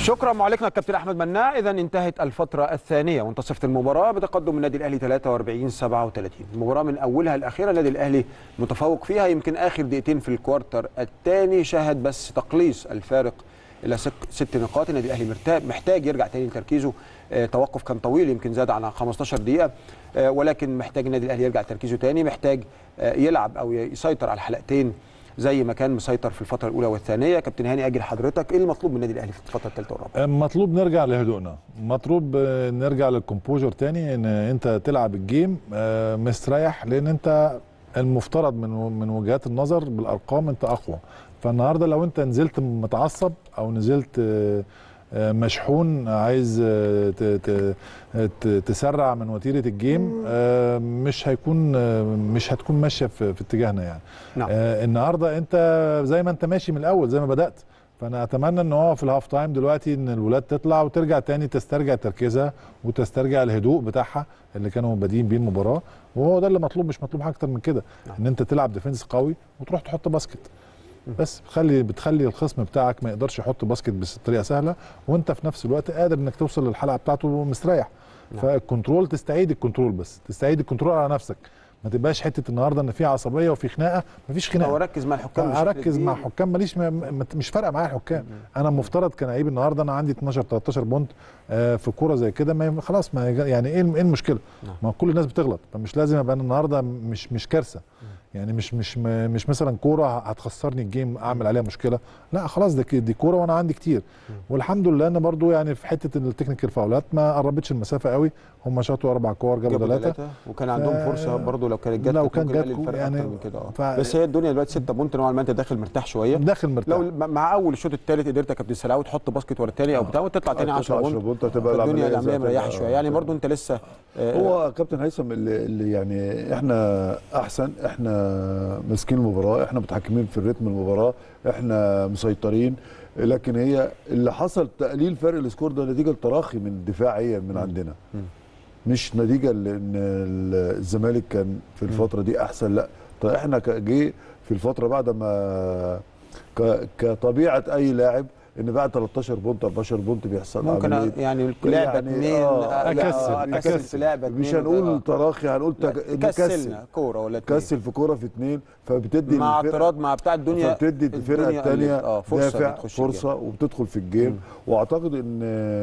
شكرا معلقنا الكابتن احمد مناع اذا انتهت الفتره الثانيه وانتصفت المباراه بتقدم النادي الاهلي 43 37 المباراه من اولها الاخيره النادي الاهلي متفوق فيها يمكن اخر دقيقتين في الكوارتر الثاني شهد بس تقليص الفارق الى سك- ست نقاط النادي الاهلي مرتاح محتاج يرجع تاني لتركيزه آه، توقف كان طويل يمكن زاد عن 15 دقيقه آه، ولكن محتاج النادي الاهلي يرجع تركيزه تاني محتاج آه، يلعب او يسيطر على الحلقتين زي ما كان مسيطر في الفتره الاولى والثانيه كابتن هاني اجل حضرتك ايه المطلوب من النادي الاهلي في الفتره الثالثه والرابعه مطلوب نرجع لهدوءنا مطلوب آه، نرجع للكومبوجر تاني ان انت تلعب الجيم آه، مستريح لان انت المفترض من من وجهات النظر بالارقام انت اقوى فالنهارده لو انت نزلت متعصب او نزلت آه، آه، مشحون عايز آه، ت- ت- ت- تسرع من وتيره الجيم آه، مش هيكون آه، مش هتكون ماشيه في في اتجاهنا يعني نعم. آه، النهارده انت زي ما انت ماشي من الاول زي ما بدات فانا اتمنى ان هو في الهاف تايم دلوقتي ان الولاد تطلع وترجع تاني تسترجع تركيزها وتسترجع الهدوء بتاعها اللي كانوا بادئين بيه المباراه وهو ده اللي مطلوب مش مطلوب حاجه اكتر من كده نعم. ان انت تلعب ديفنس قوي وتروح تحط باسكت بس بتخلي بتخلي الخصم بتاعك ما يقدرش يحط باسكت بطريقه سهله وانت في نفس الوقت قادر انك توصل للحلقه بتاعته مستريح نعم. فالكنترول تستعيد الكنترول بس تستعيد الكنترول على نفسك ما تبقاش حته النهارده ان في عصبيه وفي خناقه مفيش خناقه هو ركز مع الحكام بشكل اركز كبير. مع حكام ماليش م- م- مش فارقه معايا الحكام انا المفترض كلاعب النهارده انا عندي 12 13 بونت آه، في كوره زي كده ما خلاص ما يج- يعني ايه ايه المشكله نعم. ما كل الناس بتغلط فمش لازم ابقى انا النهارده مش مش كارثه يعني مش مش م- مش مثلا كوره هتخسرني الجيم اعمل عليها مشكله لا خلاص ده ك- دي كوره وانا عندي كتير والحمد لله انا برضو يعني في حته التكنيكال فاولات ما قربتش المسافه قوي هم شاطوا اربع كور جابوا جابوا ثلاثه ثلاثة وكان عندهم ف- فرصه برضه لو كانت جت لو كانت كان ممكن جت نقلل الفرق يعني اكتر من كده اه ف- بس هي الدنيا دلوقتي 6 بونت نوعا ما انت داخل مرتاح شويه داخل مرتاح لو م- مع اول الشوط الثالث قدرت يا كابتن سلاوي تحط باسكت ورا الثاني او بتاع وتطلع تاني 10 10 بونت بونت هتبقى الدنيا العملية العمليه زي مريحه ما- شويه يعني برضه انت لسه آه، هو كابتن هيثم اللي, اللي يعني احنا احسن احنا ماسكين المباراه احنا متحكمين في الريتم المباراه احنا مسيطرين لكن هي اللي حصل تقليل فرق السكور ده نتيجه لتراخي من دفاعيا من عندنا مش نتيجه لان ال- الزمالك كان في الفتره دي احسن لا طيب احنا ك- جه في الفتره بعد ما ك- كطبيعه اي لاعب ان بعد 13 بونت 14 بونت بيحصل ممكن عملية أ- يعني لعبه يعني اثنين آه، أكسل، اكسل في لعبه مش اتنين هنقول وكده. تراخي هنقول لا، تك- مكسل كسلنا كوره ولا اتنين. كسل في كوره في اتنين فبتدي مع للفرقة- اعتراض مع بتاع الدنيا فبتدي الفرقه الدنيا الثانيه قلت. اه فرصه دافع بتخش فرصه وبتدخل في الجيم واعتقد ان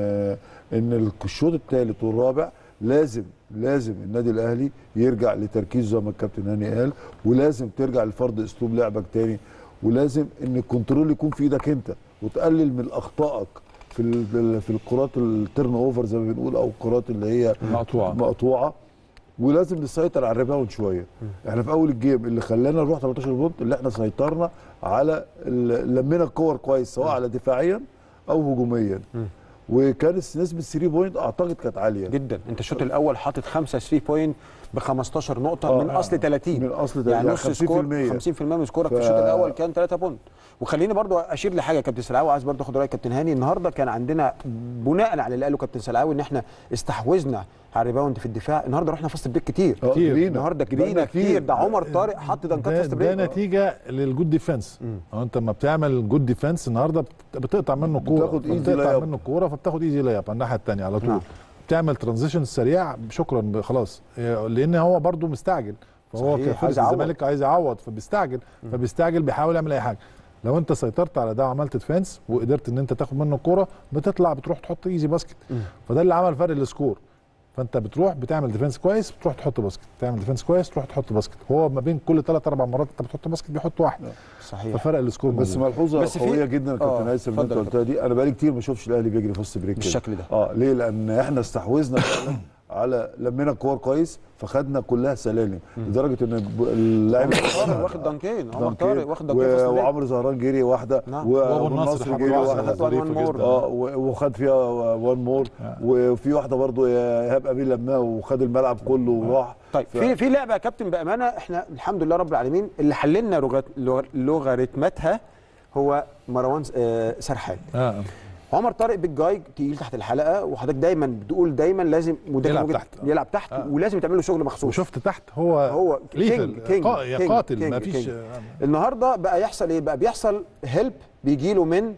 ان الشوط الثالث والرابع لازم لازم النادي الاهلي يرجع لتركيزه زي ما الكابتن هاني قال ولازم ترجع لفرض اسلوب لعبك تاني ولازم ان الكنترول يكون في ايدك انت وتقلل من اخطائك في ال- في الكرات التيرن اوفر زي ما بنقول او الكرات اللي هي مقطوعه مقطوعه ولازم نسيطر على الريباوند شويه احنا في اول الجيم اللي خلانا نروح 13 بونت اللي احنا سيطرنا على ال- لمينا الكور كويس سواء على دفاعيا او هجوميا وكانت نسبه 3 بوينت اعتقد كانت عاليه جدا انت الشوط الاول حاطط 5 3 بوينت ب 15 نقطه آه. من اصل 30 من أصل يعني يعني نص سكور 50% 50% من سكورك ف- في الشوط الاول كان 3 بونت وخليني برضو اشير لحاجه يا كابتن سلاوي عايز برضو اخد راي كابتن هاني النهارده كان عندنا بناء على اللي قاله كابتن سلاوي ان احنا استحوذنا على الريباوند في الدفاع النهارده رحنا فاست بريك كتير آه، كتير. جرينا. النهارده بقالنا جرينا كتير ده عمر طارق حط دنكات ده, فاست بريك ده نتيجه للجود ديفense هو انت لما بتعمل جود ديفense النهارده بت- بتقطع منه كوره بتاخد easy بتقطع layup. منه الكوره فبتاخد ايزي لايب على الناحيه الثانيه على طول نعم. بتعمل ترانزيشن سريع شكرا خلاص لان هو برده مستعجل فهو صحيح، عايز كفرز يعوض. الزمالك عايز يعوض فبيستعجل فبيستعجل بيحاول يعمل اي حاجه لو انت سيطرت على ده وعملت ديفense وقدرت ان انت تاخد منه الكوره بتطلع بتروح تحط ايزي باسكت فده اللي عمل فرق السكور فانت بتروح بتعمل ديفنس كويس بتروح تحط باسكت تعمل ديفنس كويس تروح تحط باسكت هو ما بين كل ثلاث اربع مرات انت بتحط باسكت بيحط واحد صحيح ففرق السكور بس موجود. ملحوظه بس في- قويه جدا يا آه، كابتن هيثم اللي انت اتفضل يا قلتها دي انا بقالي كتير ما اشوفش الاهلي بيجري فاست بريك كده. بالشكل ده. اه ليه لان احنا استحوذنا فعلا على لمينا الكور كويس فخدنا كلها سلالم لدرجه ان الب- اللاعب عمر طارق واخد دنكين عمر دنكين طارق واخد و- دنكين فاست بريك وعمرو زهران جري واحده نعم. و- وابو وابو النصر النصر حط جري واحدة واحده حط واحدة ظريفة one more. جدا. اه و- وخد فيها وان مور وفي واحده برضو ايهاب امين لماها وخد الملعب كله وراح طيب ف- في في لعبه يا كابتن بامانه احنا الحمد لله رب العالمين اللي حللنا لغت لغ- لوغاريتماتها هو مروان س- آه، سرحان اه عمر طارق بيج جاي تقيل تحت الحلقه وحضرتك دايما بتقول دايما لازم مدافع يلعب موجود- تحت. يلعب تحت آه. ولازم تعمل له شغل مخصوص وشفت تحت هو هو ليثل كينج- كينج- قا- يا كينج- قاتل كينج- ما فيش كينج. النهارده بقى يحصل ايه بقى بيحصل هيلب بيجي له من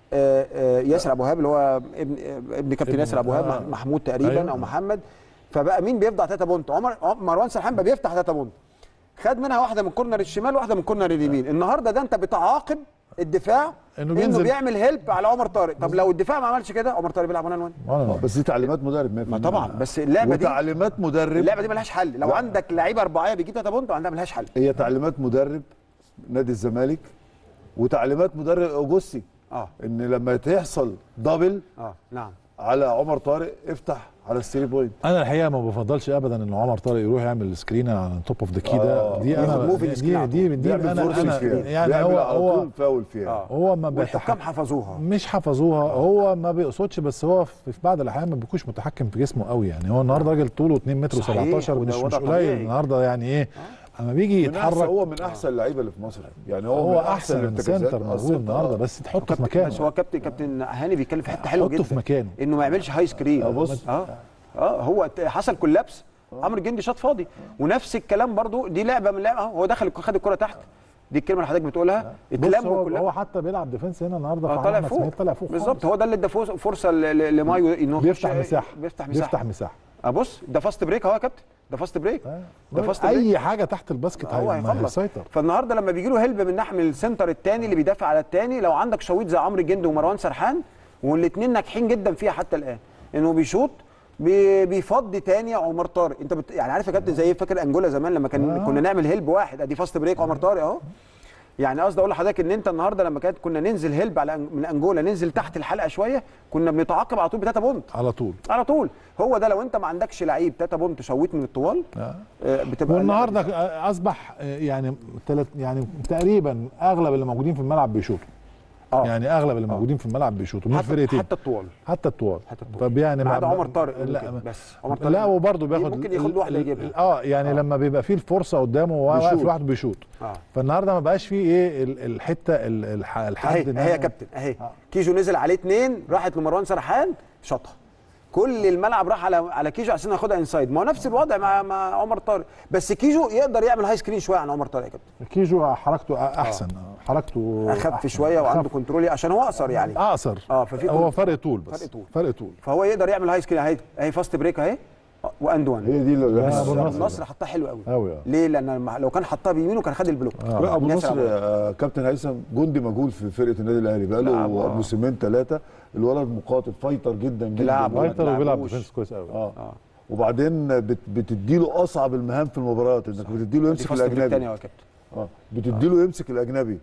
آه، آه، ياسر ابو وهاب اللي هو ابن آه، ابن كابتن ابن- ياسر ابو وهاب آه. مح- محمود تقريبا أيوة. او محمد فبقى مين بيفضع تاتا بونت عمر عم- مروان سرحان بقى بيفتح تاتا بونت خد منها واحده من كورنر الشمال واحده من كورنر اليمين النهارده ده انت بتعاقب الدفاع إنه انه, بينزل- بيعمل هيلب على عمر طارق طب لو الدفاع ما عملش كده عمر طارق بيلعب 1 1 وأنا- بس دي تعليمات مدرب 100% ما طبعا بس اللعبه دي وتعليمات مدرب اللعبه دي ملهاش حل لو لا. عندك لعيبه اربعيه بيجيب تاتا بونت عندها ملهاش حل هي تعليمات مدرب نادي الزمالك وتعليمات مدرب اوجوستي اه ان لما تحصل دبل اه نعم على عمر طارق افتح على الثري بوينت انا الحقيقه ما بفضلش ابدا ان عمر طارق يروح يعمل سكرين على توب اوف ذا كي ده آه. دي ياخد انا موف دي السكرين على دي, دي, دي بيعمل انا فورسنج انا فيها يعني بيعمل هو على هو طول فاول فيها آه. هو ما والحكام بيتحكم حفظوها مش حفظوها هو ما بيقصدش بس هو في في بعض الاحيان ما بيكونش متحكم في جسمه قوي يعني هو النهارده راجل طوله 2 متر صحيح، و17 وده مش مش وضع قليل طبيعي. النهارده يعني ايه اما بيجي من أحسن يتحرك هو من احسن اللعيبه اللي في مصر يعني هو, هو من احسن من الارتكازات. سنتر آه، موجود السنتر، النهارده آه. بس تحطه في كابتن- مكانه بس هو كابتن كابتن هاني بيتكلم في حته حلوه حطه جدا في مكانه انه ما يعملش هاي سكرين آه، بص. اه اه هو ت- حصل كولابس عمرو الجندي شاط فاضي ونفس الكلام برضو دي لعبه من لعبه هو دخل خد الكره تحت دي الكلمه اللي حضرتك بتقولها بص اتلم هو, كلها هو حتى بيلعب ديفنس هنا النهارده آه، في طالع أحمد فوق سمير طالع فوق بالظبط خالص. هو ده اللي ادى فوز- فرصه ل- ل- لمايو انه بيفتح يخش- مساحه بيفتح مساحه بيفتح مساحه ابص ده فاست بريك اهو يا كابتن ده فاست بريك آه. ده فاست بريك اي حاجه تحت الباسكت هو هي- ما هيخلص هيسيطر فالنهارده لما بيجي له هلب من ناحيه من السنتر الثاني اللي بيدافع على الثاني لو عندك شويط زي عمرو الجندي ومروان سرحان والاثنين ناجحين جدا فيها حتى الان انه بيشوط بي- بيفضي تاني عمر طارق انت بت... يعني عارف يا كابتن زي فاكر انجولا زمان لما كان آه. كنا نعمل هلب واحد ادي فاست بريك عمر طارق اهو يعني قصدي اقول لحضرتك ان انت النهارده لما كانت كنا ننزل هلب على أن- من انجولا ننزل تحت الحلقه شويه كنا بنتعاقب على طول بتاتا بونت على طول على طول هو ده لو انت ما عندكش لعيب تاتا بونت شويت من الطوال آه. آه، بتبقى والنهارده اصبح آه، يعني تلت يعني تقريبا اغلب اللي موجودين في الملعب بيشوطوا اه يعني اغلب اللي موجودين في الملعب بيشوطوا من حتى فرقتين حتى الطوال حتى الطوال حتى الطوال. طب يعني ما عدا ما- عمر طارق لا ممكن ما- بس عمر طارق لا وبرضه بياخد ممكن ياخد ال- واحده ال- يجيبها اه يعني آه. لما بيبقى فيه الفرصه قدامه وهو واقف بيشوط. لوحده بيشوط اه فالنهارده ما بقاش فيه ايه ال- الحته ال- الح- الحد اهي إن اهي يا أنا- كابتن اهي آه. كيجو نزل عليه اثنين راحت لمروان سرحان شاطها كل الملعب راح على على كيجو عشان ياخدها انسايد ما هو نفس الوضع مع مع عمر طارق بس كيجو يقدر يعمل هاي سكرين شويه عن عمر طارق يا كابتن كيجو حركته احسن آه. حركته اخف أحسن. شويه وعنده أخف. كنترول عشان هو اقصر يعني اقصر اه ففي هو كنت- فرق طول بس فرق طول. فرق طول فهو يقدر يعمل هاي سكرين اهي اهي فاست بريك اهي آه، واند وان هي دي اللي آه، أبو النصر. النصر حطها حلو قوي قوي ليه لان لما- لو كان حطها بيمينه كان خد البلوك آه. لا ابو ياسر نصر أبو نصر. آه، كابتن هيثم جندي مجهول في فرقه النادي الاهلي لا، بقاله أبو- موسمين ثلاثه الولد مقاتل فايتر جدا جدا لا، أبو- فايتر ما وبيلعب تلعبوش. ديفنس كويس قوي اه اه وبعدين بت بتديله اصعب المهام في المباريات انك بتديله دي يمسك فاست بريك تاني الاجنبي يا كابتن اه بتديله يمسك الاجنبي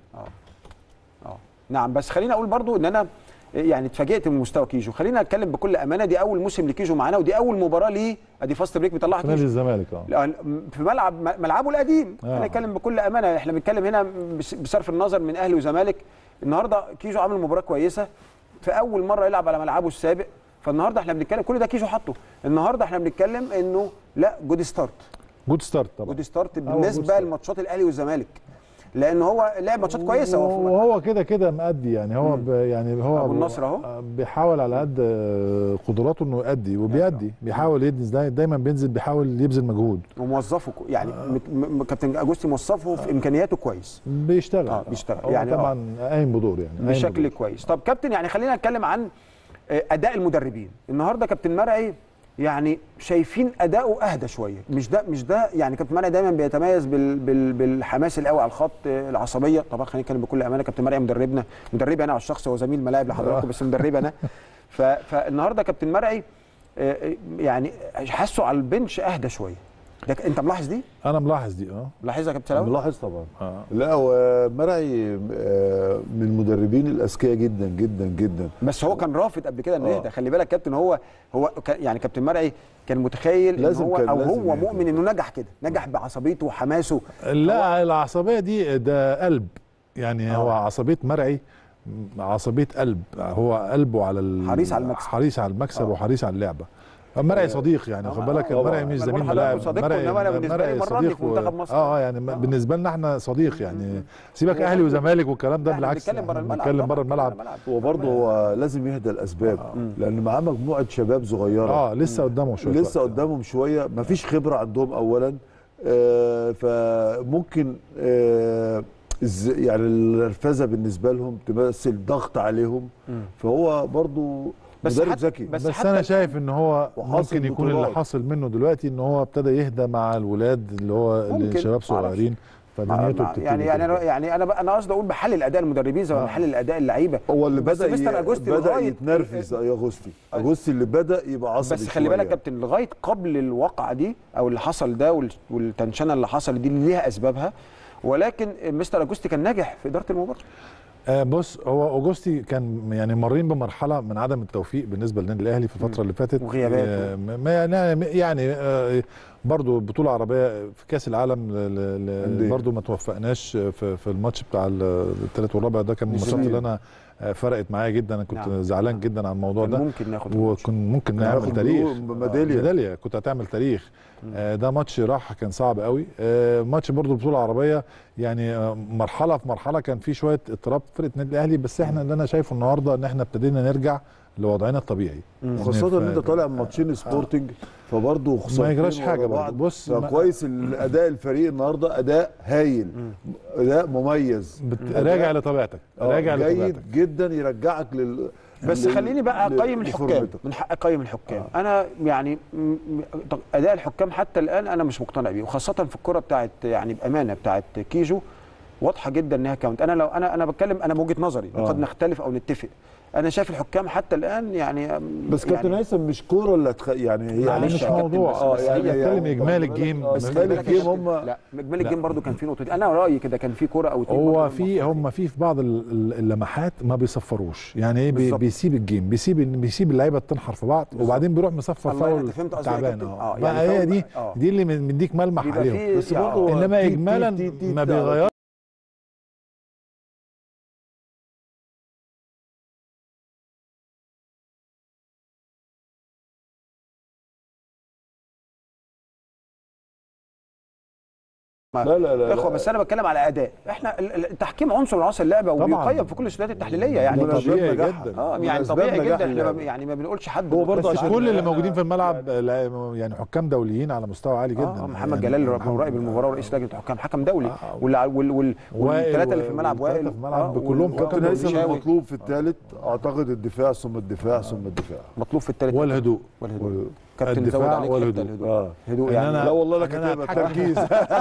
اه نعم بس خليني اقول برضو ان انا يعني اتفاجئت من مستوى كيجو خلينا اتكلم بكل امانه دي اول موسم لكيجو معانا ودي اول مباراه ليه ادي فاست بريك بيطلعها في نادي كيجو الزمالك اه لأن في ملعب ملعبه القديم آه. خلينا نتكلم بكل امانه احنا بنتكلم هنا بس- بصرف النظر من اهلي وزمالك النهارده كيجو عامل مباراه كويسه في اول مره يلعب على ملعبه السابق فالنهارده احنا بنتكلم كل ده كيجو حطه النهارده احنا بنتكلم انه لا جود ستارت جود ستارت طبعا جود ستارت good بالنسبه start. لماتشات الاهلي والزمالك لان هو لعب ماتشات كويسه هو في- وهو كده كده مأدي يعني هو ب يعني هو أبو النصر أهو. بيحاول على قد قدراته انه يأدي وبيأدي بيحاول يدي داي- دايما بينزل بيحاول يبذل مجهود وموظفه كو- يعني مت- م- م- كابتن اجوستي موظفه في امكانياته كويس بيشتغل آه، بيشتغل. هو يعني آه. طبعا قايم بدور يعني قايم بشكل بدور. كويس طب كابتن يعني خلينا نتكلم عن آه، اداء المدربين النهارده كابتن مرعي يعني شايفين اداؤه اهدى شويه مش ده مش ده يعني كابتن مرعي دايما بيتميز بال بال بالحماس القوي على الخط آه، العصبيه طبعا خلينا نتكلم بكل امانه كابتن مرعي مدربنا مدربي انا على الشخص هو زميل ملاعب لحضراتكم بس مدربي انا ف- فالنهارده كابتن مرعي آه، آه، يعني حاسه على البنش اهدى شويه ده ك- انت ملاحظ دي انا ملاحظ دي اه ملاحظها يا كابتن سلاوي ملاحظ طبعا آه. لا ومرعي آه، من المدربين الاذكياء جدا جدا جدا بس هو كان رافض قبل كده انه آه. يهدى خلي بالك كابتن هو هو كان- يعني كابتن مرعي كان متخيل ان لازم هو كان- او لازم هو يهدى. مؤمن انه نجح كده نجح بعصبيته وحماسه لا العصبيه دي ده قلب يعني آه. هو عصبيه مرعي عصبيه قلب هو قلبه على ال- حريص على المكسب. حريص على المكسب آه. وحريص على اللعبه مرعي صديق يعني آه، خد بالك آه، مرعي طبعاً. مش أنا بقول زميل لحضرتك ملاعب صديقكم، إنما أنا بالنسبة لي مرني في و- منتخب مصر. اه يعني آه. بالنسبه لنا احنا صديق يعني سيبك هو اهلي برضه- وزمالك والكلام ده لا، إحنا بالعكس بنتكلم بره الملعب بنتكلم طبعاً، بره الملعب هو برضه هو لازم يهدى الاسباب لان معاه مجموعه شباب صغيره اه لسه قدامه شويه لسه وقت. قدامهم شويه مفيش خبره عندهم اولا آه، فممكن آه، إز- يعني النرفزه بالنسبه لهم تمثل ضغط عليهم فهو برضو بس مدرب حتى- ذكي بس بس, حتى انا ال- شايف ان هو وحاصل ممكن يكون اللي بطولات. حاصل منه دلوقتي ان هو ابتدى يهدى مع الولاد اللي هو ممكن، الشباب معرفش. صغيرين مع- فدنيته مع- بتبتدي يعني يعني تهدى. انا يعني انا بقى- انا قصدي اقول بحلل اداء المدربين زي ما بحلل اداء اللعيبه هو اللي بس بدا مستر ي- أجوستي بدا لغاية- يتنرفز يا اغوستي اغوستي اللي بدا يبقى عصبي بس خلي بالك يا شوية. كابتن لغايه قبل الواقعه دي او اللي حصل ده وال- والتنشنه اللي حصل دي اللي ليها اسبابها ولكن مستر اجوستي كان ناجح في اداره المباراه آه بص هو اوجوستي كان يعني مارين بمرحله من عدم التوفيق بالنسبه للنادي الاهلي في الفتره اللي فاتت وغيابات. آه ما يعني يعني آه برضو بطوله عربيه في كاس العالم ل- ل- ل- أندية. برضو ما توفقناش في, في الماتش بتاع ال- الثالث والرابع ده كان من الماتشات جميل. اللي انا آه، فرقت معايا جدا انا كنت نعم. زعلان جدا على الموضوع كان ده ممكن ناخد الماتش. وكان ممكن كان نعمل هياخد تاريخ بلو- ميدالية. آه، ميداليه كنت هتعمل تاريخ آه، ده ماتش راح كان صعب قوي آه، ماتش برضو بطوله عربيه يعني آه، مرحله في مرحله كان في شويه اضطراب في فرقه النادي الاهلي بس احنا اللي انا شايفه النهارده ان احنا ابتدينا نرجع لوضعنا الطبيعي وخاصة ان انت طالع من ماتشين سبورتنج فبرضه خسارتين يجراش ورا حاجة بعض. برضه. بص، ما- فكويس الاداء الفريق النهارده اداء هايل اداء مميز بت- راجع لطبيعتك آه، راجع جيد لطبيعتك جدا يرجعك لل بس لل- خليني بقى لل- اقيم الحكام لفورمتك. من حق اقيم الحكام آه. انا يعني م- م- طب اداء الحكام حتى الان انا مش مقتنع بيه وخاصه في الكره بتاعت يعني بامانه بتاعت كيجو واضحه جدا انها كاونت انا لو انا انا بتكلم انا بوجهه نظري آه. قد نختلف او نتفق انا شايف الحكام حتى الان يعني بس كابتن يعني هيثم مش كوره اللي هتخ... يعني هي معلش مش يا كابتن، موضوع بس- اه بس يعني هي- بتكلم يعني اجمالي خلي الجيم بالك- آه، بس إجمالي خلي بالك يا الجيم كابتن، هم- لا اجمالي الجيم برضو كان في نقطه انا رايي كده كان في كوره او اتنين هو برضو في هم في في بعض ال- ال- اللمحات ما بيصفروش يعني ايه بي بالظبط. بيسيب الجيم بيسيب بيسيب اللعيبه تنحر في بعض وبعدين بيروح مصفر الله ينور، فاول أنت فهمت قصدي يا تعبان كابتن؟ اه آه، بقى يعني هي فاول- دي آه. دي اللي مديك ملمح بيبقى عليهم في- بس يعني- برضه انما تي- تي- اجمالا تي- تي- ما تي- بيغيرش لا لا لا يا اخوه لا. بس انا بتكلم على اداء احنا ال- ال- التحكيم عنصر من عناصر اللعبه طبعاً. وبيقيم في كل السلالات التحليليه يعني من أسباب طبيعي نجاحها. جدا. اه من يعني أسباب طبيعي نجاح جدا احنا اللعبة. ما- يعني ما بنقولش حد هو برضه بس عشان كل اللي إحنا- موجودين في الملعب لا- يعني حكام دوليين على مستوى عالي جدا اه محمد يعني جلال مراقب المباراه ورئيس لجنه الحكام حكم دولي آه. وال وال وال وائل والثلاثه اللي في الملعب والثلاثة وائل في الملعب آه، كلهم وال- كابتن كابتن هيثم والمشاوي. المطلوب في الثالث اعتقد الدفاع ثم الدفاع ثم الدفاع مطلوب في الثالث والهدوء والهدوء كابتن زود الدفاع عليك حته والهدوء. الهدوء اه هدوء إن يعني أنا- لا والله لا إن أنا كاتبها أتحكم- تركيز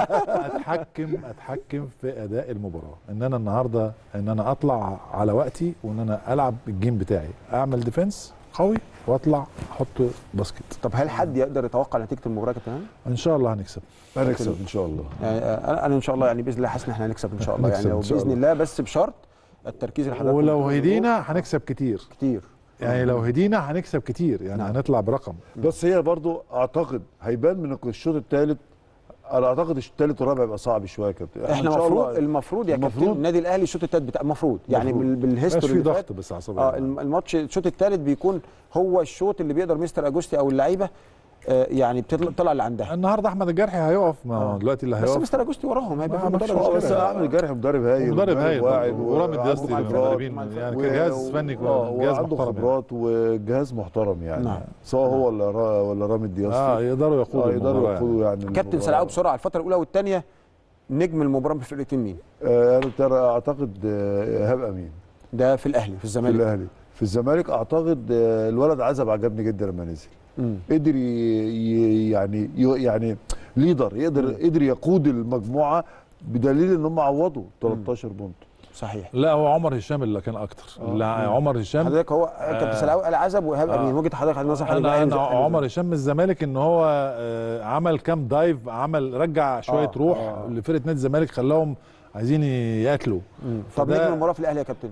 اتحكم اتحكم في اداء المباراه ان انا النهارده ان انا اطلع على وقتي وان انا العب الجيم بتاعي اعمل ديفنس قوي واطلع احط باسكت طب هل حد يقدر يتوقع نتيجه المباراه يا كابتن هاني؟ ان شاء الله هنكسب هنكسب ان شاء الله يعني آه، انا انا ان شاء الله يعني باذن الله حاسس ان احنا هنكسب ان شاء الله يعني هنكسب إن شاء باذن الله بس بشرط التركيز اللي حضرتك ولو بتقوله هدينا هنكسب كتير كتير يعني لو هدينا هنكسب كتير يعني نعم. هنطلع برقم بس هي برضو اعتقد هيبان من الشوط الثالث انا اعتقد الشوط الثالث والرابع يبقى صعب شويه يا كابتن احنا إن شاء المفروض الله- المفروض يا كابتن المفروض- النادي الاهلي الشوط الثالث بتاع المفروض يعني المفروض. بال- مبقاش بالهيستوري في اللي فات ضغط بس عصبيه اه الم- الماتش الشوط الثالث بيكون هو الشوط اللي بيقدر مستر اجوستي او اللعيبه آه، يعني بتطلع طلع اللي عندها النهارده احمد الجرحي هيقف ما هو آه. دلوقتي اللي بس هيقف مستر اجوستي وراهم هيبقى ما- في ما فيش مدرب اه مشكلة. بس مشكلة. اعمل جرح مدرب هايل مدرب هايل واعد ورامي وعنده الدياستي خبرات. المدربين يعني و- كجهاز فني آه، جهاز وعنده محترم يعني. خبرات وجهاز محترم يعني نعم. سواء هو ولا را ولا رامي الدياستي اه يقدروا يقودوا آه، يقدروا المباراة يعني. يقودوا يعني كابتن المباراة. سرعوا بسرعه الفتره الاولى والثانيه نجم المباراه في الفرقتين مين؟ آه، انا ترى اعتقد آه، ايهاب امين ده في الاهلي في في الزمالك الاهلي في الزمالك اعتقد آه، الولد عزب عجبني جدا لما نزل مم. قدر ي- ي- يعني ي- يعني ليدر يقدر قدر يقود المجموعه بدليل ان هم عوضوا 13 بونت صحيح لا هو عمر هشام اللي كان اكتر لا عمر هشام حضرتك هو كابتن سلاوي قال عزب وايهاب آه. امين وجهه حضرتك على نظر حضرتك انا بقى انا ينزل- عمر هشام من الزمالك ان هو آه، عمل كام دايف عمل رجع شويه آه، روح آه. لفرقه نادي الزمالك خلاهم عايزين ياكلوا مم. طب فده- نجم المباراه في الاهلي يا كابتن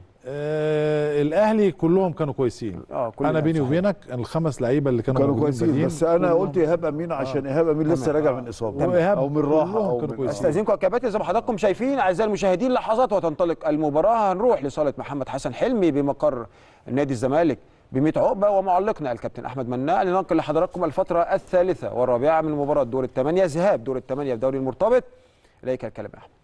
آه الاهلي كلهم كانوا كويسين اه كل انا اللاعب بيني صحيح. وبينك الخمس لعيبه اللي كانوا, كانوا موجودين كويسين بادئين بس انا كلهم- قلت ايهاب امين عشان ايهاب امين لسه تمام. راجع آه. من اصابه وإيهاب او من راحه كلهم او كانوا من كويسين. استاذنكم يا كباتن زي ما حضراتكم شايفين اعزائي المشاهدين لحظات وتنطلق المباراه هنروح لصاله محمد حسن حلمي بمقر نادي الزمالك ب 100 عقبه ومعلقنا الكابتن احمد مناع لننقل لحضراتكم الفتره الثالثه والرابعه من مباراه دور الثمانيه ذهاب دور الثمانيه في دوري المرتبط اليك الكلام يا احمد